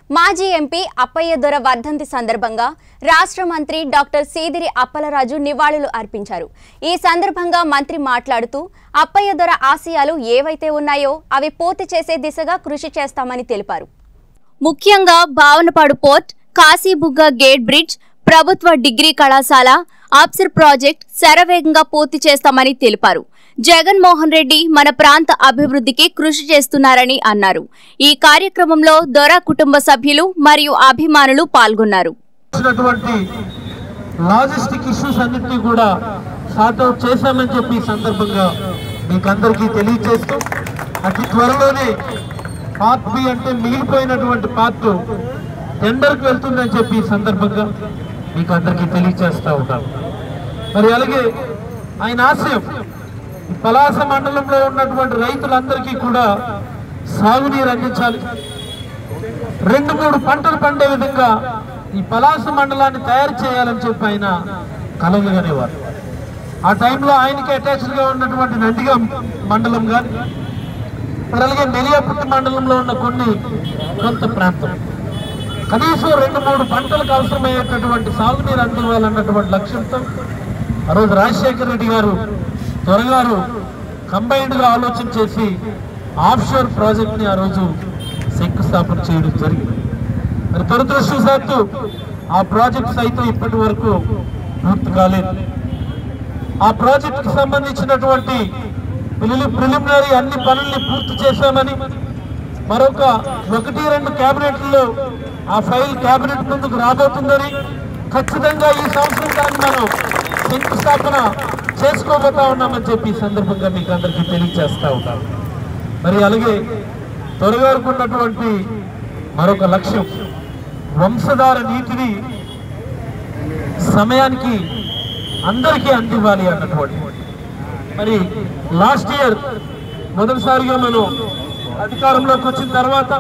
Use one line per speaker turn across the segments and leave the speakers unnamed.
మాజీ ఎంపీ అప్పయ్య దొర వర్ధంతి సందర్భంగా రాష్ట్ర మంత్రి డాక్టర్ సీదిరి అప్పలరాజు నివాళులు అర్పించారు ఈ సందర్భంగా మంత్రి మాట్లాడుతూ అప్పయ్య దొర ఆశయాలు ఏవైతే ఉన్నాయో అవి పూర్తి చేసే దిశగా కృషి చేస్తామని తెలిపారు ముఖ్యంగా Bhavanapadu port Kasibugga gate bridge ప్రభుత్వ డిగ్రీ కళాశాల ఆప్సర్ ప్రాజెక్ట్ శరవేగంగా పూర్తి చేస్తామని తెలిపారు జగన్మోహన్ రెడ్డి మన ప్రాంత అభివృద్ధికి కృషి చేస్తున్నారని అన్నారు ఈ కార్యక్రమంలో దొర కుటుంబ సభ్యులు మరియు అభిమానులు పాల్గొన్నారు
వచ్చినటువంటి లాజిస్టిక్ ఇష్యూస్ అన్నింటినీ కూడా సార్ట్ అవుట్ చేశామని చెప్పి ఈ సందర్భంగా మీకు అందరికీ తెలియజేస్తూ అతి త్వరలోనే పార్ట్ బి అంటే మిగిలిపోయినటువంటి పార్ట్ టెండర్కి వెళ్తుందని చెప్పి ఈ సందర్భంగా మీకు అందరికీ తెలియజేస్తూ ఉంటాను మరి అలాగే ఆయన ఆశయం ఈ పలాస మండలంలో ఉన్నటువంటి రైతులందరికీ కూడా సాగునీరు అందించాలి రెండు మూడు పంటలు పండే విధంగా ఈ పలాస మండలాన్ని తయారు చేయాలని చెప్పి ఆయన కలలు కనేవారు ఆ టైంలో ఆయనకి అటాచ్డ్ గా ఉన్నటువంటి నందిగా మండలం కానీ మరి అలాగే మెలియాపుట్టి మండలంలో ఉన్న కొన్ని కొంత ప్రాంతం కనీసం రెండు మూడు పంటలకు అవసరమయ్యేటటువంటి సాగునీరు అందివ్వాలన్నటువంటి లక్ష్యంతో ఆ రోజు రాజశేఖర రెడ్డి గారు త్వరగారు కంబైన్డ్ గా ఆలోచన చేసి ఆఫ్ షోర్ ప్రాజెక్ట్ ని ఆ రోజు శంకుస్థాపన చేయడం జరిగింది మరి దురదృష్టవశాత్తు ఆ ప్రాజెక్ట్ సైతం ఇప్పటి వరకు పూర్తి కాలేదు ఆ ప్రాజెక్ట్ కి సంబంధించినటువంటి ప్రిలిమినరీ అన్ని పనుల్ని పూర్తి చేశామని మరొక ఒకటి రెండు క్యాబినెట్లో ఆ ఫైల్ క్యాబినెట్ ముందుకు రాబోతుందని ఖచ్చితంగా ఈ సంవత్సరం దాన్ని మనం శంకుస్థాపన చేసుకోబోతా ఉన్నామని చెప్పి ఈ సందర్భంగా మీకు అందరికీ తెలియజేస్తా ఉన్నాను మరి అలాగే త్వరగారుకు ఉన్నటువంటి మరొక లక్ష్యం వంశధార నీటిని సమయానికి అందరికీ అందివ్వాలి అన్నటువంటి మరి లాస్ట్ ఇయర్ మొదటిసారిగా మనం అధికారంలోకి వచ్చిన తర్వాత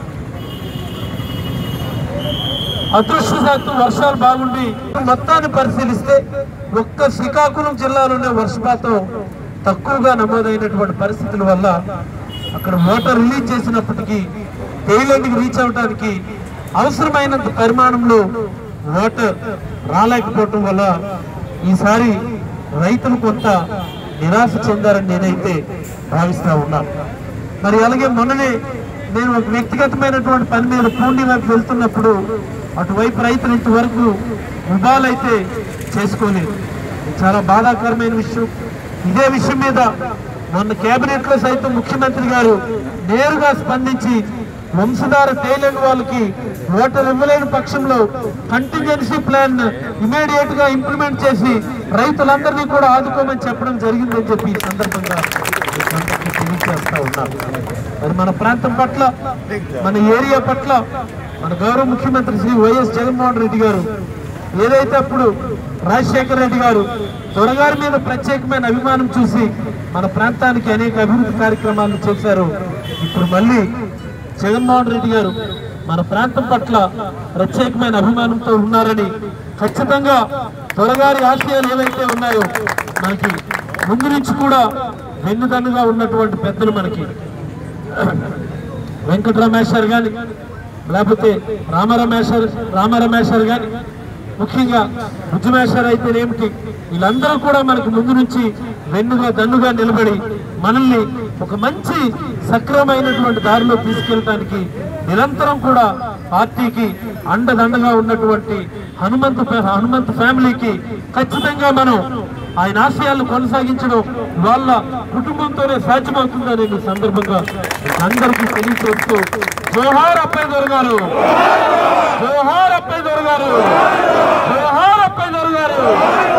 అదృష్టశాత్తు వర్షాలు బాగుండి మొత్తాన్ని పరిశీలిస్తే ఒక్క శ్రీకాకుళం జిల్లాలోనే వర్షపాతం తక్కువగా నమోదైనటువంటి పరిస్థితుల వల్ల అక్కడ వాటర్ రిలీజ్ చేసినప్పటికీ టైలాండ్కి రీచ్ అవడానికి అవసరమైనంత పరిమాణంలో వాటర్ రాలేకపోవటం వల్ల ఈసారి రైతులు కొంత నిరాశ చెందారని నేనైతే భావిస్తా ఉన్నాను మరి అలాగే మొన్ననే నేను ఒక వ్యక్తిగతమైనటువంటి పని మీద పూర్ణి వైపు వెళ్తున్నప్పుడు అటువైపు రైతులు ఇంతవరకు ఉభాలైతే చేసుకోలేదు ఇది చాలా బాధాకరమైన విషయం ఇదే విషయం మీద మొన్న కేబినెట్ లో సైతం ముఖ్యమంత్రి గారు నేరుగా స్పందించి వంశధార తేలిన వాళ్ళకి ఓటర్ ఇవ్వలేని పక్షంలో కంటింజెన్సీ ప్లాన్ ఇమీడియట్ గా ఇంప్లిమెంట్ చేసి రైతులందరినీ కూడా ఆదుకోమని చెప్పడం జరిగిందని చెప్పి ఈ సందర్భంగా మీకు అందరికీ తెలియజేస్తా ఉన్నాను మరి మన ప్రాంతం పట్ల మన ఏరియా పట్ల మన గౌరవ ముఖ్యమంత్రి శ్రీ వైఎస్ జగన్మోహన్ రెడ్డి గారు ఏదైతే అప్పుడు రాజశేఖర రెడ్డి గారు త్వరగారి మీద ప్రత్యేకమైన అభిమానం చూసి మన ప్రాంతానికి అనేక అభివృద్ధి కార్యక్రమాలు చేశారు ఇప్పుడు మళ్ళీ జగన్మోహన్ రెడ్డి గారు మన ప్రాంతం పట్ల ప్రత్యేకమైన అభిమానంతో ఉన్నారని ఖచ్చితంగా త్వరగారి ఆశయాలు ఏవైతే ఉన్నాయో మనకి ముందు నుంచి కూడా వెన్నుదన్నుగా ఉన్నటువంటి పెద్దలు మనకి వెంకటరమేశ్వర్ గాని లేకపోతే రామరమేశ్వర్ రామరమేశ్వర్ గాని ముఖ్యంగా బుజ్జమేశ్వర్ అయితేనేమిటి వీళ్ళందరూ కూడా మనకు ముందు నుంచి వెన్నుగా దన్నుగా నిలబడి మనల్ని ఒక మంచి సక్రమైనటువంటి దారిలో తీసుకెళ్ళడానికి నిరంతరం కూడా పార్టీకి అండదండగా ఉన్నటువంటి హనుమంతు ఫ్యా- హనుమంతు ఫ్యామిలీకి ఖచ్చితంగా మనం ఆయన ఆశయాలను కొనసాగించడం వాళ్ళ కుటుంబంతోనే సాధ్యమవుతుందని ఈ సందర్భంగా మీకు అందరికీ తెలియచేస్తూ జోహార్ అప్పయ్య దొర గారు జోహార్ అప్పయ్య దొర గారు జోహార్ అప్పయ్య దొర గారు